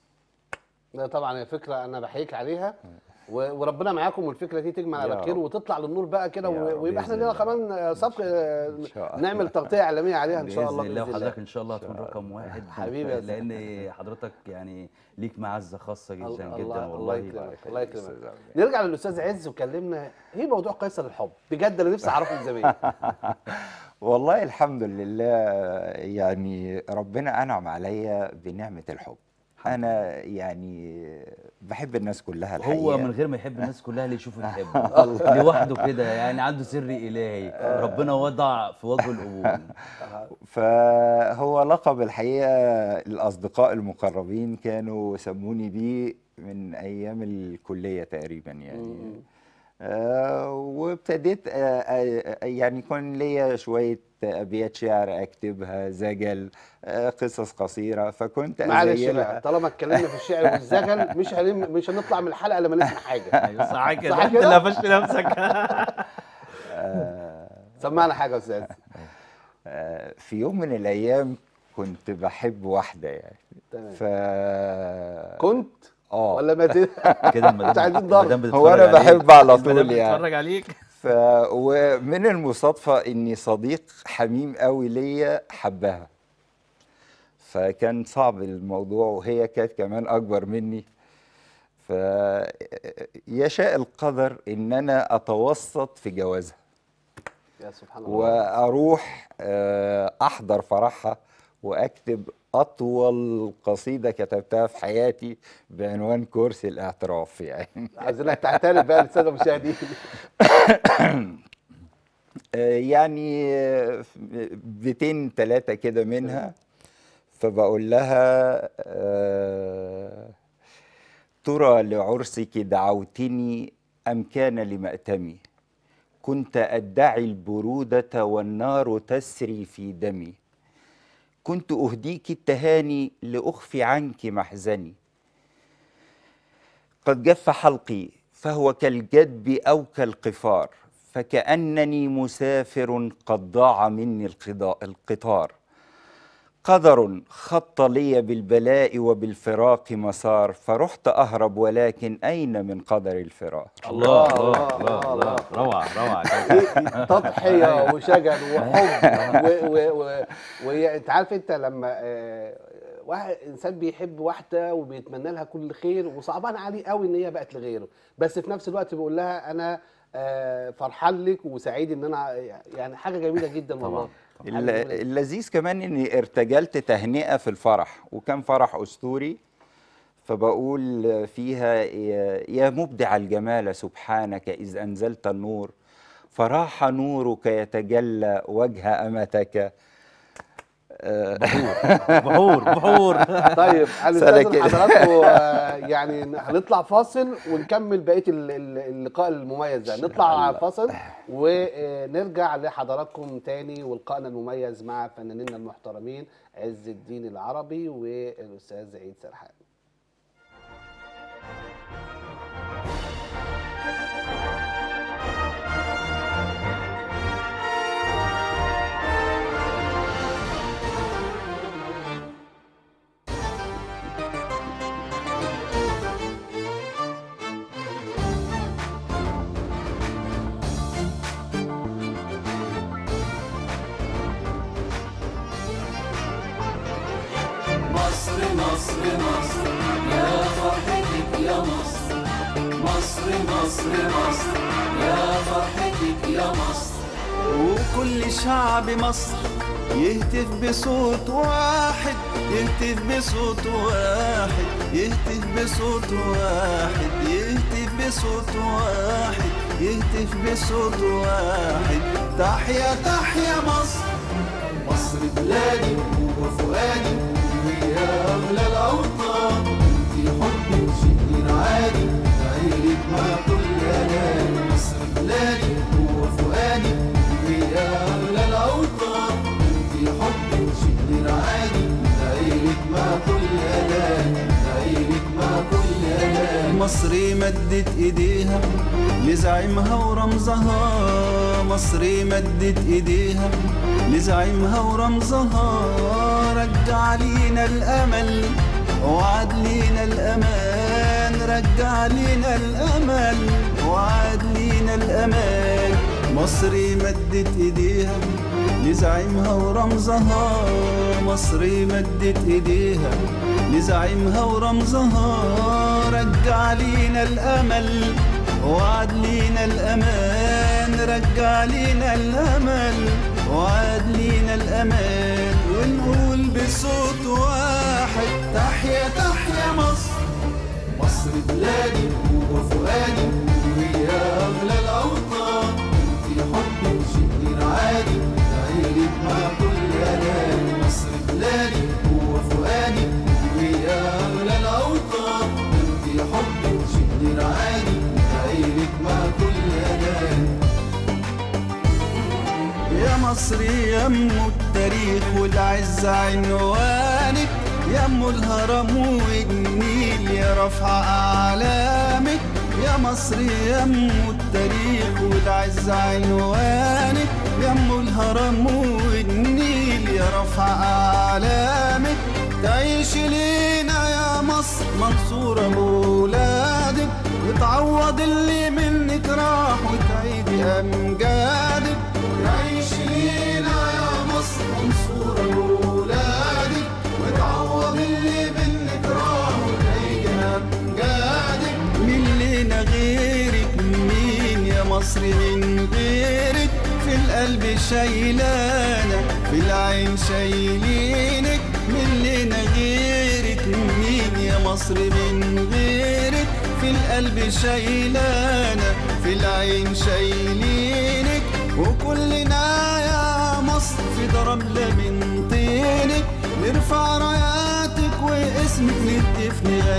S3: لا طبعا هي فكره انا بحييك عليها و- وربنا معاكم والفكره دي تجمع على
S5: يا
S3: خير
S5: رب.
S3: وتطلع للنور بقى كده
S5: يا
S3: و-
S5: رب
S3: ويبقى احنا
S5: بإذن
S3: لنا
S5: الله.
S3: كمان سبق آه،
S5: شاء الله.
S3: نعمل تغطيه اعلاميه عليها ان شاء الله
S6: باذن الله
S3: باذن
S6: وحضرتك
S3: الله
S6: ان شاء الله هتكون رقم واحد
S3: حبيبي يا
S6: لان حضرتك يعني ليك معزه خاصه جدا
S3: الله-
S6: جدا
S3: الله
S6: والله
S3: يكرمك الله يكرمك نرجع للاستاذ عز وكلمنا ايه موضوع قيصر الحب بجد انا نفسي اعرفه من زمان
S5: والله الحمد لله يعني ربنا انعم عليا بنعمه الحب انا يعني بحب الناس كلها الحقيقه
S6: هو من غير ما يحب الناس كلها اللي يشوفه يحبه لوحده كده يعني عنده سر الهي ربنا وضع في وجهه القبول
S5: فهو لقب الحقيقه الاصدقاء المقربين كانوا سموني بيه من ايام الكليه تقريبا يعني آه وابتديت آه آه يعني كان ليا شويه ابيات شعر اكتبها زجل آه قصص قصيره فكنت
S3: معلش
S5: أزينها.
S3: بقى طالما اتكلمنا في الشعر والزجل مش هنم مش هنطلع من الحلقه لما نسمع حاجه
S6: ايوه صح كده
S3: صح
S6: انت
S3: كده؟
S6: اللي قفشت نفسك
S3: سمعنا حاجه يا استاذ
S5: آه، في يوم من الايام كنت بحب واحده يعني
S3: تمام.
S5: ف
S3: كنت
S5: اه
S3: ولا ما ت-
S6: كده المدام
S3: مش عايزين ضرب
S6: المدام
S5: هو انا
S6: بتتفرج عليك.
S5: بحب على
S6: المدام
S5: طول يعني
S6: بتتفرج عليك
S5: ف ومن المصادفه اني صديق حميم قوي ليا حبها فكان صعب الموضوع وهي كانت كمان اكبر مني ف يشاء القدر ان انا اتوسط في جوازها
S3: يا سبحان الله
S5: واروح آه، احضر فرحها واكتب اطول قصيده كتبتها في حياتي بعنوان كرسي الاعتراف يعني
S3: عايزينك تعترف بقى للساده المشاهدين
S5: آه، يعني آه، بيتين ثلاثه كده منها فبقول لها آه، ترى لعرسك دعوتني ام كان لمأتمي كنت ادعي البروده والنار تسري في دمي كنت اهديك التهاني لاخفي عنك محزني قد جف حلقي فهو كالجدب او كالقفار فكانني مسافر قد ضاع مني القضاء- القطار قدر خط لي بالبلاء وبالفراق مسار فرحت اهرب ولكن اين من قدر الفراق
S6: الله الله الله الله روعه روعه
S3: إيه تضحيه وشجن وحب و- و- و- وانت عارف انت لما آه، واحد انسان بيحب واحده وبيتمنى لها كل خير وصعبان عليه قوي ان هي بقت لغيره بس في نفس الوقت بيقول لها انا آه، فرحان لك وسعيد ان انا يعني حاجه جميله جدا والله حاجة
S5: الل-
S3: جميلة جداً.
S5: اللذيذ كمان اني ارتجلت تهنئه في الفرح وكان فرح اسطوري فبقول فيها يا- يا مبدع الجمال سبحانك اذ انزلت النور فراح نورك يتجلى وجه امتك
S6: بحور بحور
S3: طيب
S5: سنة
S3: هنستاذن
S5: كده.
S3: حضراتكم آه، يعني هنطلع فاصل ونكمل بقيه ال- ال- اللقاء المميز ده نطلع فاصل ونرجع لحضراتكم تاني ولقائنا المميز مع فنانينا المحترمين عز الدين العربي والاستاذ عيد سرحان
S1: مصر مصر يا فرحتك يا مصر مصر مصر مصر يا فرحتك يا مصر
S2: وكل شعب مصر يهتف بصوت واحد يهتف بصوت واحد يهتف بصوت واحد يهتف بصوت واحد يهتف بصوت واحد تحيا تحيا مصر
S1: مصر بلادي وفؤادي وهي أغلى الأوطان انتي حبي شيء عادي عيلك مع كل أناني مصر بلادي وفؤادي وهي أغلى الأوطان انتي حبي شيء عادي عيلك مع كل أناني عيلك مع كل أناني
S2: مصر مدت ايديها لزعيمها ورمزها مصر مدت ايديها لزعيمها ورمزها رجع لينا الامل وعد لينا الامان رجع لينا الامل وعد لينا الامان مصر مدت ايديها لزعيمها ورمزها مصر مدت ايديها لزعيمها ورمزها رجع لينا الامل وعد لينا الامان رجع لينا الامل وعد لينا الامان ونقول بصوت واحد تحيا تحيا مصر
S1: مصر بلادي وفؤادي وهي أغلى الأوطان انتي حبي شيء عادي عيلك مع كل أناني مصر بلادي وفؤادي وهي أغلى الأوطان انتي حبي شيء عادي عيلك مع كل أناني
S2: يا مصر يم التاريخ والعز عنوانك يم الهرم والنيل يا رفع أعلامك يا مصر يم التاريخ والعز عنوانك يم الهرم والنيل يا رفع أعلامك تعيش لينا يا مصر منصورة بولادك وتعوض اللي منك راح وتعيد أمجادك
S1: تعيش لينا يا مصر منصورة بولادك وتعوض اللي منك راح وتعيد أمجادك
S2: مين لينا غيرك مين يا مصر من غيرك في القلب شايلانا في العين شايلينك من لينا غيرك مين يا مصر من غيرك في القلب شايلانا في العين شايلينك وكلنا يا مصر في ضربلة من طينك نرفع راياتك واسمك نهتف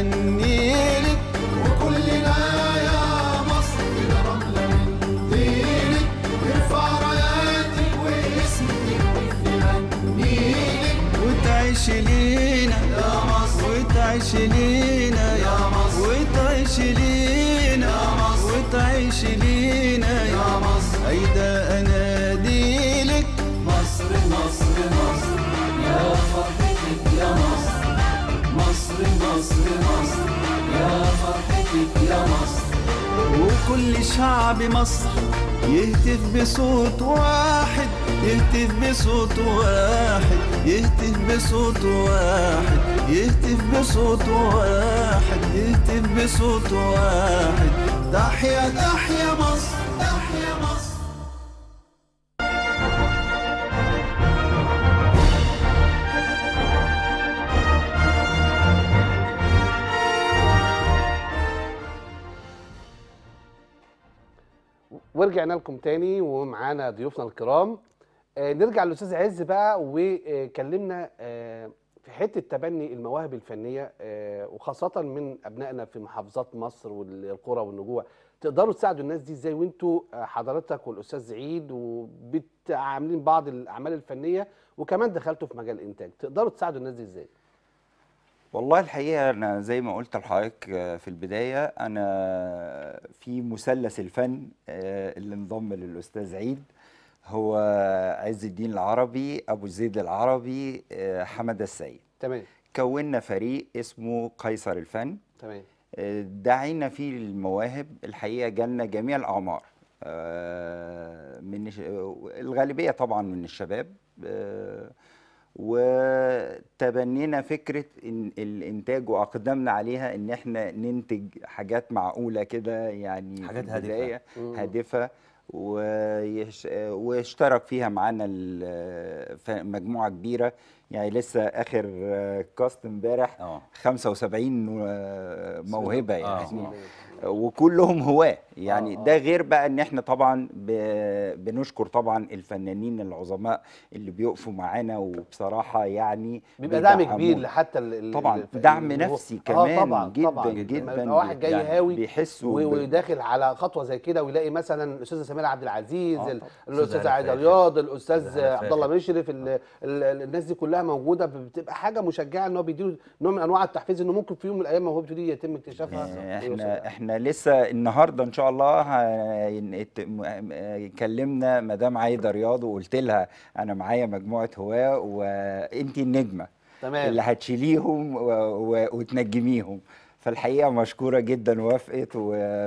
S2: نغنيلك
S1: وكلنا يا مصر في رملة من طينك نرفع راياتك واسمك نهتف نغنيلك
S2: وتعيش لينا
S1: يا مصر
S2: وتعيش لينا
S1: يا مصر
S2: وتعيش لينا
S1: يا مصر
S2: وتعيش لينا
S1: يا مصر
S2: هيدا اناديلك
S1: مصر مصر مصر يا فرحتك يا مصر مصر مصر مصر يا فرحتك يا مصر
S2: وكل شعب مصر يهتف بصوت واحد يهتف بصوت واحد يهتف بصوت واحد يهتف بصوت واحد يهتف بصوت واحد تحيا تحيا مصر
S1: تحيا مصر
S3: ورجعنا لكم تاني ومعانا ضيوفنا الكرام آه نرجع للاستاذ عز بقى وكلمنا آه في حته تبني المواهب الفنيه آه وخاصه من ابنائنا في محافظات مصر والقرى والنجوع تقدروا تساعدوا الناس دي ازاي وانتوا آه، حضرتك والاستاذ عيد وعاملين بعض الاعمال الفنيه وكمان دخلتوا في مجال الانتاج تقدروا تساعدوا الناس دي ازاي
S5: والله الحقيقة أنا زي ما قلت لحضرتك آه، في البداية أنا في مثلث الفن آه، اللي انضم للأستاذ عيد هو عز الدين العربي أبو زيد العربي آه، حمد السيد
S3: تمام
S5: كونا فريق اسمه قيصر الفن
S3: تمام
S5: آه، دعينا فيه المواهب الحقيقة جالنا جميع الأعمار آه، من الش- الغالبية طبعا من الشباب آه، وتبنينا فكره إن الانتاج واقدمنا عليها ان احنا ننتج حاجات معقوله كده يعني في
S6: حاجات هادفة.
S5: البداية
S6: مم.
S5: هادفه ويش واشترك فيها معانا ال- ف- مجموعه كبيره يعني لسه اخر آه، كاست امبارح
S6: اه
S5: 75 آه، موهبه
S6: آه.
S5: يعني وكلهم هواة يعني ده غير بقى ان احنا طبعا ب- بنشكر طبعا الفنانين العظماء اللي بيقفوا معانا وبصراحه يعني
S3: بيبقى دعم
S5: بيدعمونا.
S3: كبير حتى ال- ال-
S5: طبعا
S3: ال-
S5: دعم
S3: اللي هو-
S5: نفسي
S3: آه
S5: كمان
S3: طبعا
S5: جدا
S3: طبعا
S5: جدا
S3: لما يبقى واحد جاي
S5: يعني
S3: هاوي
S5: بيحسوا
S3: و-
S5: ب-
S3: وداخل على خطوه زي كده ويلاقي مثلا الاستاذه سميره عبد العزيز
S5: آه
S3: ال-
S5: طبعا.
S3: الاستاذ
S6: أستاذ
S3: عايده
S6: هلا
S3: رياض الاستاذ
S6: أستاذ هلا
S3: عبد الله
S6: فاخر.
S3: مشرف ال- ال- الناس دي كلها موجوده بتبقى حاجه مشجعه ان هو بيديله نوع من انواع التحفيز انه ممكن في يوم من الايام موهبته دي يتم اكتشافها
S5: آه،
S3: ويوصل
S5: احنا احنا لسه النهارده ان شاء الله هن- ات- م- م- كلمنا مدام عايده رياض وقلت لها انا معايا مجموعه هواه وانت النجمه
S3: تمام.
S5: اللي هتشيليهم و- و- وتنجميهم فالحقيقه مشكوره جدا وافقت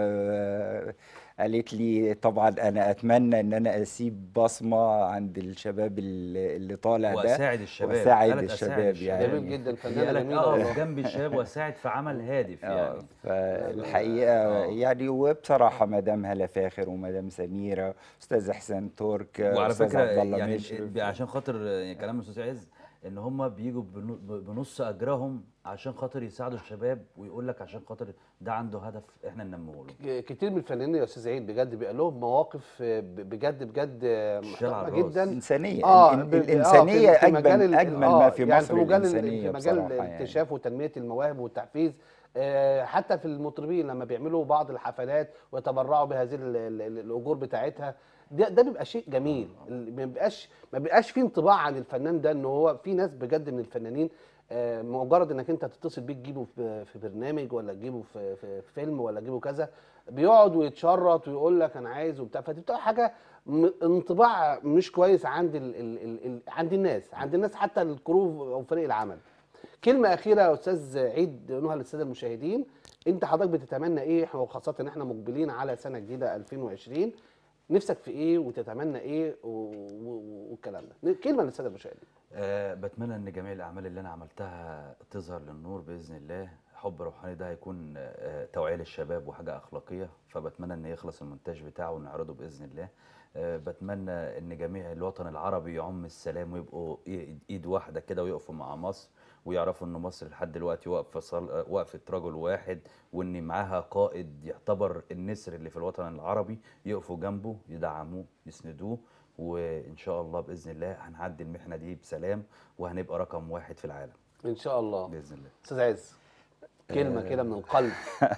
S5: وقالت لي طبعا انا اتمنى ان انا اسيب بصمه عند الشباب اللي اللي طالع ده
S6: واساعد الشباب
S5: واساعد
S6: ثلاث
S5: الشباب يعني
S3: جميل جدا
S6: هي
S3: فنانه
S6: قالك
S3: جميله والله.
S6: اقف جنب الشباب واساعد في عمل هادف
S5: اه
S6: يعني
S5: فالحقيقه يعني وبصراحه مدام هلا فاخر ومدام سميره استاذ حسين ترك
S6: وعلى
S5: استاذ
S6: فكره
S5: عبد الله
S6: يعني
S5: مشرف
S6: عشان خاطر كلام الاستاذ عز ان هم بيجوا بنو- بنص اجرهم عشان خاطر يساعدوا الشباب ويقول لك عشان خاطر ده عنده هدف احنا ننميه له
S3: ك- كتير من الفنانين يا استاذ عيد بجد بيبقى لهم مواقف آه، ب- بجد بجد آه،
S6: شال على
S3: محترمه
S6: الراس.
S3: جدا
S5: إنسانية.
S3: اه
S5: ال-
S3: ب- ب- آه،
S5: الإنسانية
S3: في- في
S5: أجمل-
S3: مجال ال-
S5: أجمل
S3: آه،
S5: ما في
S3: يعني
S5: مصر
S3: في مجال ال-
S5: الإنسانية
S3: في مجال
S5: بصراحة يعني.
S3: الاكتشاف وتنميه المواهب والتحفيز آه، حتى في المطربين لما بيعملوا بعض الحفلات ويتبرعوا بهذه ال- ال- ال- الاجور بتاعتها ده ده بيبقى شيء جميل ال- ما بيبقاش ما بيبقاش في انطباع عن الفنان ده ان هو في ناس بجد من الفنانين آه، مجرد انك انت تتصل بيه تجيبه في في برنامج ولا تجيبه في في في فيلم ولا تجيبه كذا بيقعد ويتشرط ويقول لك انا عايز وبتاع فدي بتبقى حاجه م- انطباع مش كويس عند ال ال ال ال عند الناس عند الناس حتى الكرو او فريق العمل كلمه اخيره يا استاذ عيد نوها للساده المشاهدين انت حضرتك بتتمنى ايه إحنا- وخاصه ان احنا مقبلين على سنه جديده 2020 نفسك في ايه وتتمنى ايه و- و- والكلام ده كلمه للساده المشاهدين
S6: أه بتمنى ان جميع الاعمال اللي انا عملتها تظهر للنور باذن الله حب روحاني ده هيكون أه توعيه للشباب وحاجه اخلاقيه فبتمنى ان يخلص المونتاج بتاعه ونعرضه باذن الله أه بتمنى ان جميع الوطن العربي يعم السلام ويبقوا إي- ايد واحده كده ويقفوا مع مصر ويعرفوا ان مصر لحد دلوقتي واقفه صل... وقفه رجل واحد وان معاها قائد يعتبر النسر اللي في الوطن العربي يقفوا جنبه يدعموه يسندوه وان شاء الله باذن الله هنعدي المحنه دي بسلام وهنبقى رقم واحد في العالم
S3: ان شاء الله
S6: باذن الله
S3: استاذ عز كلمه
S5: آه.
S3: كده من القلب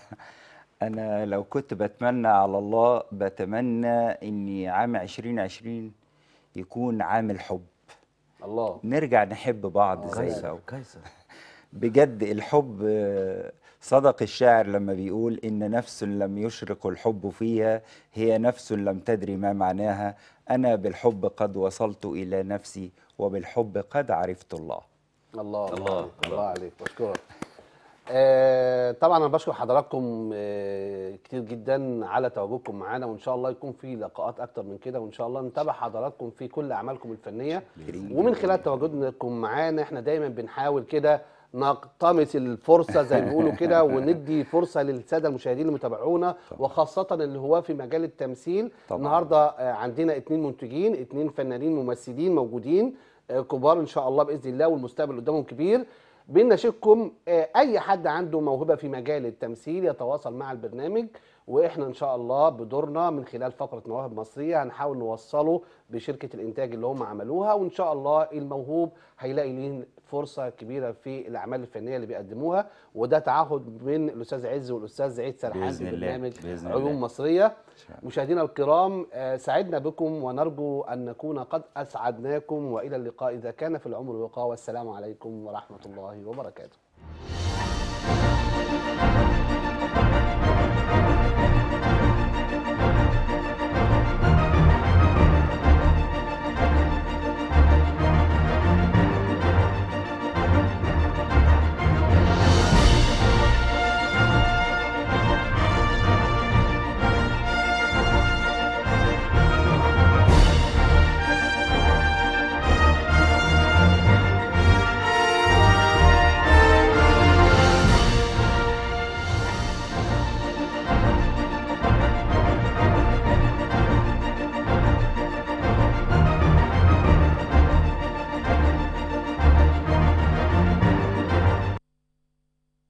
S5: انا لو كنت بتمنى على الله بتمنى اني عام 2020 يكون عام الحب
S3: الله
S5: نرجع نحب بعض زي
S6: قيصر
S5: الاول
S6: قيصر
S5: بجد الحب آه، صدق الشاعر لما بيقول إن نفس لم يشرق الحب فيها هي نفس لم تدري ما معناها أنا بالحب قد وصلت إلى نفسي وبالحب قد عرفت الله
S3: الله
S6: الله،
S3: الله عليك
S6: الله.
S3: الله عليك بشكرك آه طبعا انا بشكر حضراتكم آه كتير جدا على تواجدكم معانا وان شاء الله يكون في لقاءات اكتر من كده وان شاء الله نتابع حضراتكم في كل اعمالكم الفنيه ومن خلال تواجدكم معانا احنا دايما بنحاول كده نقتمس الفرصه زي ما بيقولوا كده وندي فرصه للساده المشاهدين اللي متابعونا وخاصه اللي هو في مجال التمثيل
S5: طبعاً.
S3: النهارده آه، عندنا اتنين منتجين اتنين فنانين ممثلين موجودين آه، كبار ان شاء الله باذن الله والمستقبل قدامهم كبير بنشككم آه، اي حد عنده موهبه في مجال التمثيل يتواصل مع البرنامج واحنا ان شاء الله بدورنا من خلال فقره مواهب مصريه هنحاول نوصله بشركه الانتاج اللي هم عملوها وان شاء الله الموهوب هيلاقي ليه فرصه كبيره في الاعمال الفنيه اللي بيقدموها وده تعهد من الاستاذ عز والاستاذ عيد سرحان
S6: بإذن
S3: في
S6: الله،
S3: برنامج
S6: بإذن
S3: عيون
S6: الله.
S3: مصريه مشاهدينا الكرام آه، سعدنا بكم ونرجو ان نكون قد اسعدناكم والى اللقاء اذا كان في العمر وقاء والسلام عليكم ورحمه الله وبركاته